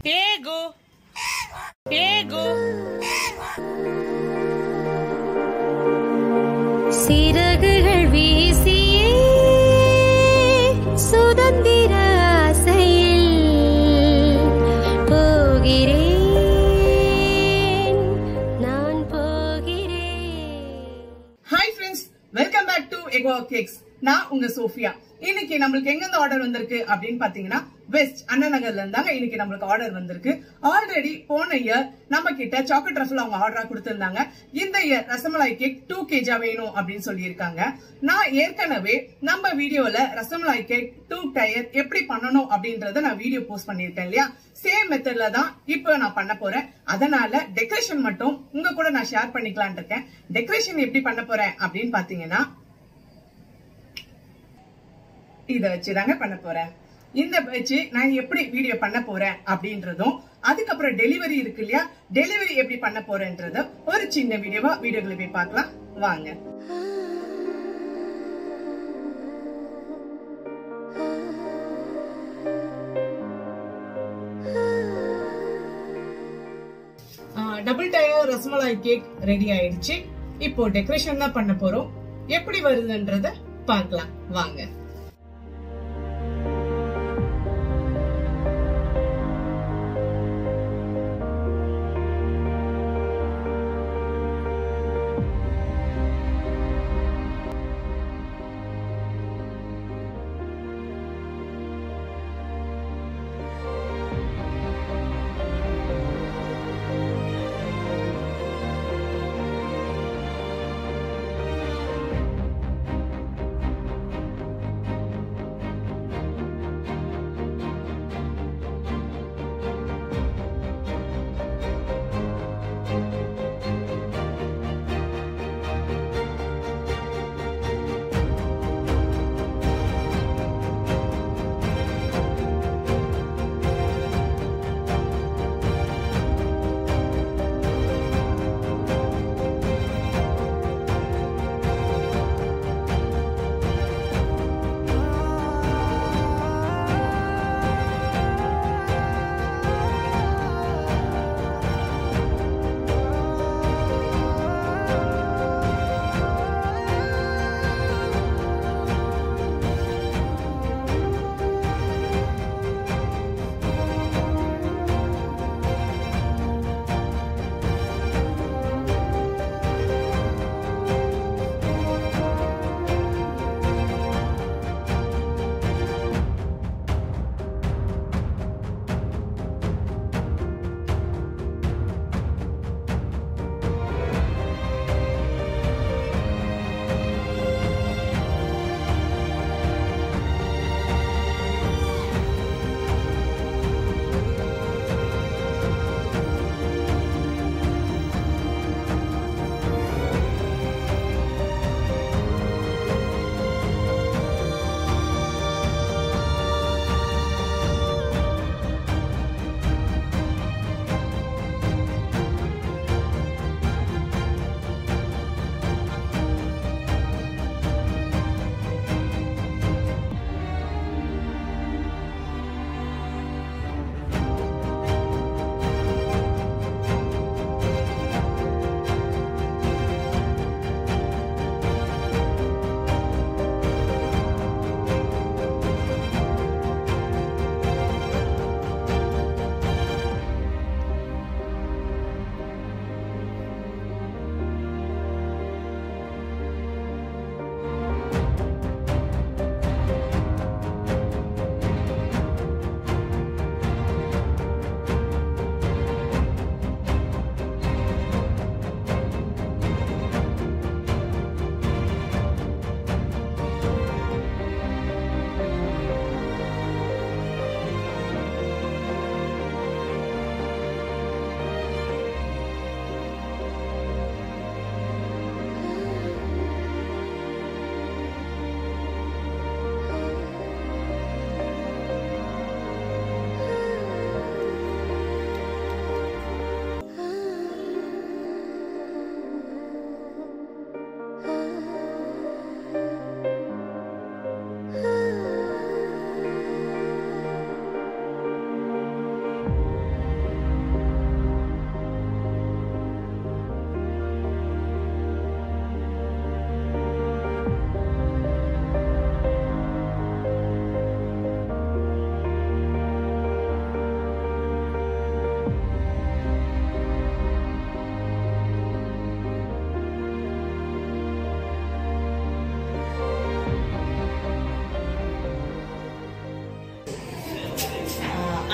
Ego. Ego. சிறகுகள் வீசியே சுதந்திர ஆசையில் போகிறேன் நான் போகிறேன் hi friends welcome back to eco cakes நான் உங்க சோஃபியா இன்னைக்கு நம்மளுக்கு எங்க இருந்து ஆர்டர் வந்திருக்கு அப்படின்னு பாத்தீங்கன்னா வெஸ்ட் அண்ணா நகர்ல இருந்தாங்க இன்னைக்கு நம்மளுக்கு ஆர்டர் வந்திருக்கு ஆல்ரெடி போன இயர் நம்ம கிட்ட சாக்லேட் ரஃபல் அவங்க ஆர்டரா கொடுத்திருந்தாங்க இந்த இயர் ரசமலாய் கேக் டூ கேஜா வேணும் அப்படின்னு சொல்லியிருக்காங்க நான் ஏற்கனவே நம்ம வீடியோல ரசமலாய் கேக் டூ டயர் எப்படி பண்ணணும் அப்படின்றத நான் வீடியோ போஸ்ட் பண்ணிருக்கேன் இல்லையா சேம் மெத்தட்ல தான் இப்போ நான் பண்ண போறேன் அதனால டெக்கரேஷன் மட்டும் உங்க கூட நான் ஷேர் பண்ணிக்கலாம்னு இருக்கேன் டெக்கரேஷன் எப்படி பண்ண போறேன் அப்படின்னு பாத்தீங்கன்னா இத வச்சுதாங்க பண்ண போறேன் இந்த வச்சு நான் எப்படி வீடியோ பண்ண போறேன் அப்படின்றதும் அதுக்கப்புறம் டெலிவரி இருக்கு இல்லையா டெலிவரி எப்படி பண்ண போறேன்றத ஒரு சின்ன வீடியோவா வீடியோக்குள்ள போய் பார்க்கலாம் வாங்க double tier rasmalai cake ready ஆயிடுச்சு இப்போ டெக்கரேஷன் தான் பண்ண போறோம் எப்படி வருதுன்றத பார்க்கலாம் வாங்க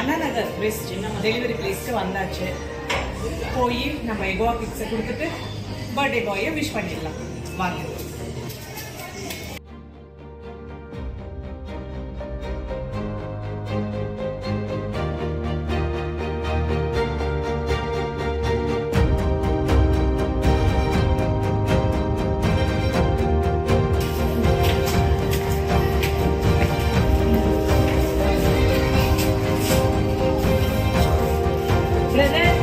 அண்ணா நகர் வெஸ்ட் டெலிவரி பிளேஸ்க்கு வந்தாச்சு போய் நம்ம எகோவா கிக்ஸை கொடுத்துட்டு பர்த்டே பாயை விஷ் பண்ணிடலாம் வாங்க பிரதர்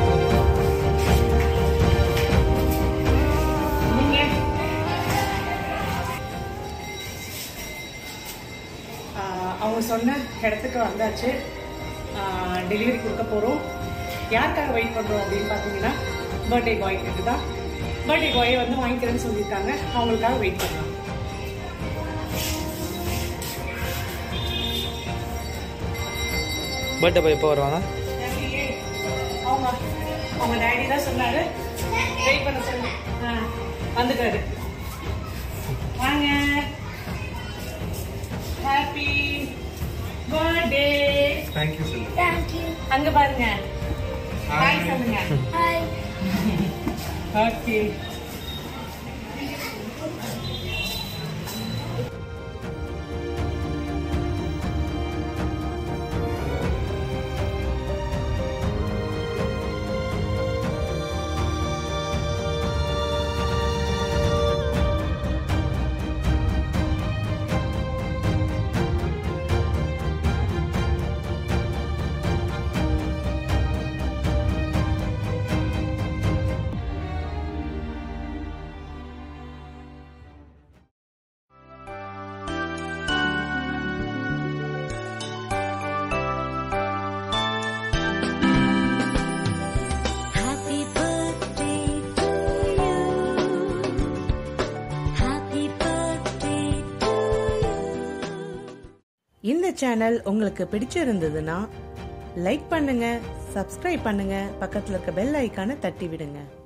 நீங்க ஆஹ் அவங்க சொன்ன இடத்துக்கு வந்தாச்சு டெலிவரி கொடுக்க போகிறோம் யாருக்காக வெயிட் பண்ணுறோம் அப்படின்னு பார்த்தீங்கன்னா பர்த்டே பாய்க்கு தான் பர்த்டே பாயை வந்து வாங்கிக்கிறேன்னு சொல்லியிருக்காங்க அவங்களுக்காக வெயிட் பண்ணலாம் பர்த்டே பாய் எப்போ வருவாங்க டேடியே, அவங்க அவங்க டேடி தான் சொன்னாரு வெயிட் பண்ண சொல்லி ஆ, வந்துட்டாரு வாங்க ஹாப்பி பர்த்டே தேங்க்யூ சார் அங்க பாருங்க ஹாய் சொல்லுங்க okay Happy birthday to you. Happy birthday to you. இந்த சேனல் உங்களுக்கு பிடிச்சிருந்ததுன்னா லைக் பண்ணுங்க சப்ஸ்கிரைப் பண்ணுங்க பக்கத்துல இருக்க பெல் ஐக்கானை தட்டி விடுங்க